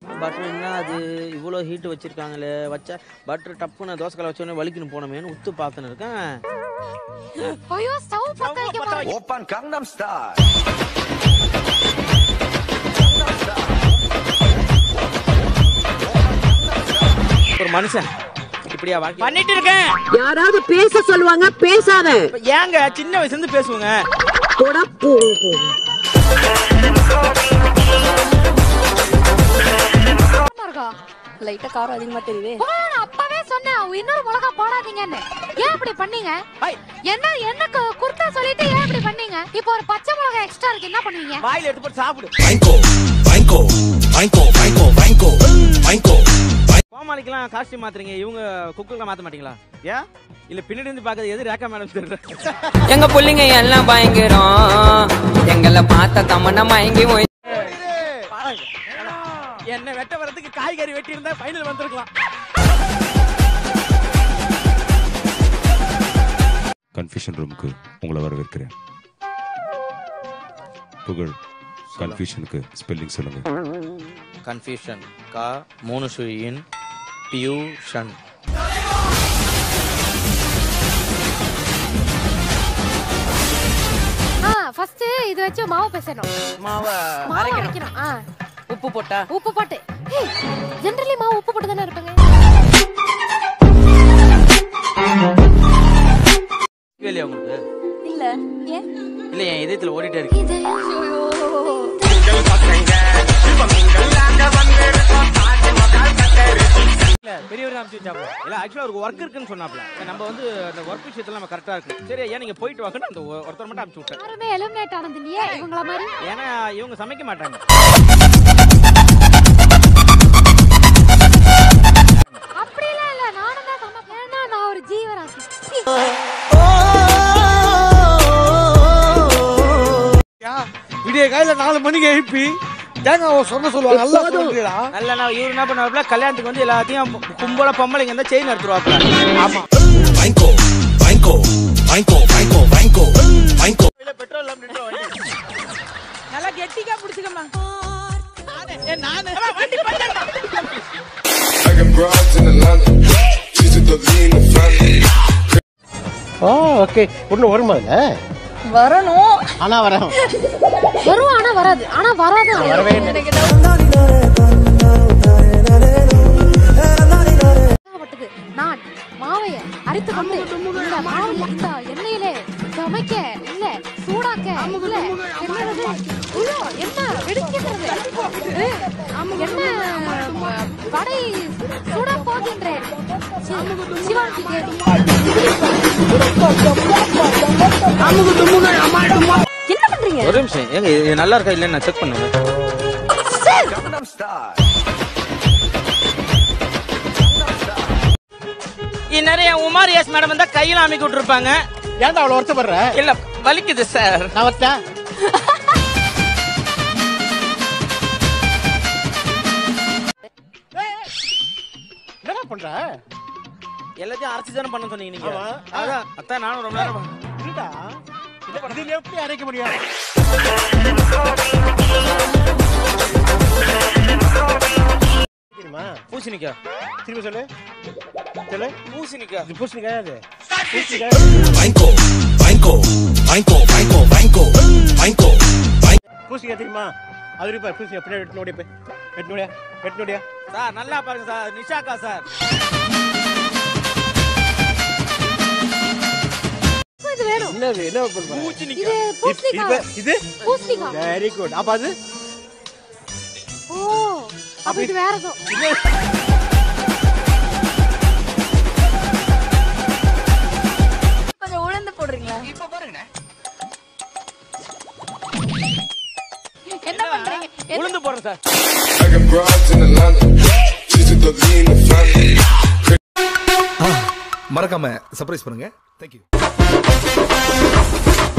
Butter என்ன அது இவ்வளோ ஹீட் வச்சிருக்காங்களே வச்சா பட்டர் டப்புன்னு தோசைக்கலை வச்சோடனே வலிக்கணும் போனமேன்னு உத்து பார்த்துன்னு இருக்கேன் ஐயோ ஸ்டவ் பத்த வைக்க போறேன் 오빤 강남스타일 ஒரு மனுஷன் இப்படியா வாழ்க்கை பண்ணிட்டு இருக்கேன் யாராவது பேச சொல்லுவாங்க பேசாத ஏங்க சின்ன வயசுல இருந்து பேசுவோங்க போடா போகும் போகும் இருக்கா லைட்டா காரம் அதிகமா தெரியுது நான் அப்பவே சொன்னேன் இன்னொரு மிளகா போடாதீங்கன்னு ஏன் இப்படி பண்ணீங்க ஹாய். என்ன என்ன கு- குர்த்தா சொல்லிட்டு ஏன் இப்படி பண்ணீங்க இப்போ ஒரு பச்சை மிளகா எக்ஸ்ட்ரா இருக்கு என்ன பண்ணுவீங்க வாயில எடுத்து போட்டு சாப்பிடு Banco, banco, banco, banco, banco, banco. கோமாளிக்கெல்லாம் காஸ்டியூம் மாத்துறீங்க இவங்க குக்கெல்லாம் மாத்த மாட்டீங்களா ஏன் இல்ல பின்னாடி இருந்து பாக்குறது எது ரேக்கா மேடம் தெரியல எங்க புள்ளைங்க எல்லாம் பயங்கரம் எங்களை பார்த்த தமன்னா மயங்கி போய் என்ன வெட்ட வரதுக்கு காய்கறி வெட்டி இருந்தா ஃபைனல் வந்திருக்கலாம் கன்ஃபியூஷன் ரூமுக்கு உங்களை வரவேற்கிறேன் புகழ் கன்ஃபியூஷனுக்கு ஸ்பெல்லிங் சொல்லுங்க கன்ஃபியூஷன் கா மூணு சுழியின் பியூஷன் ஆ ஃபர்ஸ்ட் இது வச்சு மாவு பேசணும் மாவை மாவு அரைக்கணும் ஆ உப்பு போட்டா உப்பு போட்டு ஜெனரலி மாவு உப்பு போட்டு தானே இருப்பாங்க இல்லையா உங்களுக்கு இல்ல ஏன் இல்ல என் இதயத்துல ஓடிட்டே இருக்கு இது இல்ல பெரியவர் அனுப்பிச்சு வச்சாப்ல இல்ல ஆக்சுவலா ஒரு ஒர்க் இருக்குன்னு சொன்னாப்ல நம்ம வந்து அந்த ஒர்க் விஷயத்துல நம்ம கரெக்டா இருக்கு சரி ஏன் நீங்க போயிட்டு வாங்கன்னு அந்த ஒ- ஒருத்தர் மட்டும் அனுப்பிச்சு விட்டேன் யாருமே எலிமினேட் ஆனது இல்லையே இவங்கள மாதிரி ஏன்னா இவங்க சமைக்க மாட்டாங்க அப்படிலாம் இல்ல நானும் தான் சமைப்பேன் ஏன்னா நான் ஒரு ஜீவராசி சீ. விடிய காலையில நாலு மணிக்கு எழுப்பி தேங்காவை சொன்ன சொல்லுவாங்க நல்லா சொல்லுடா நல்ல நான் இவரு என்ன பண்ணுவாப்ல கல்யாணத்துக்கு வந்து எல்லாத்தையும் கும்பல பொம்பளைங்க இருந்தா செயின் எடுத்துருவாப்ல ஆமா Banco, banco, banco, banco, banco, banco. Petrol இல்லாம நின்று வண்டி நல்லா கெட்டிக்கா பிடிச்சுக்கம்மா I got broads in Atlanta She's a the lean the family oh okay ஒண்ணு வருமா இல்ல வரணும் ஆனா வரும் வரும் ஆனா வராது ஆனா வராது வரவே இல்லை. பட்டது நான் மாவைய அரைத்து கொண்டு இந்த மாவில் இந்த எண்ணெயிலே சமைக்க இல்ல சூடாக்க இல்ல என்னது ஐயோ என்ன வெடிக்கிறது ஏய், என்ன ம- வடை சூட போகின்றேன் சி- சிவாஜி தேவி என்ன பண்றீங்க ஒரு நிமிஷம் ஏங்க இது நல்லா இருக்கா இல்லைன்னு நான் செக் பண்ணுவேன் Gangnam Style நிறைய உமார் எஸ் மேடம் வந்தா கையில அமைக்க விட்டுருப்பாங்க ஏன்டா அவ்வளவு வருத்தப்படுற இல்ல வலிக்குது சார் நான் வரட்டேன் என்னடா பண்ற எல்லாத்தையும் அரைச்சு தானே பண்ண சொன்னீங்க நீங்க ஆமா. அதான் அத்தான் நானும் ரொம்ப நேரம் இல்லடா இதுல எப்படி அரைக்க முடியும் தெரியுமா பூசணிக்கா திரும்ப சொல்லு சொல்லு பூசணிக்கா இது பூசணிக்காய் அது பூசணிக்காய் Banco, banco, banco, banco, banco, banco, banco. பூசணிக்காய் தெரியுமா அது இருப்பா பூசணிக்காய் பின்னாடி எட்டு நோடியா போய் எட்டு நோடியா எட்டு நோடியா சார் நல்லா பாருங்க சார் நிஷாக்கா சார் இது வேணும் என்னது என்ன பண்ணுவ இது பூசணிக்காய் இது பூசணிக்காய் வெரி குட் அப்ப அது ஓ அப்ப இது வேற ஏதோ கொஞ்சம் உளுந்து போடுறீங்களா என்ன பண்றீங்க என்ன- உளுந்து போடுறேன் sir I got broads in Atlanta She's a the lean the family மறக்காம சர்ப்ரைஸ் பண்ணுங்க தேங்க்யூ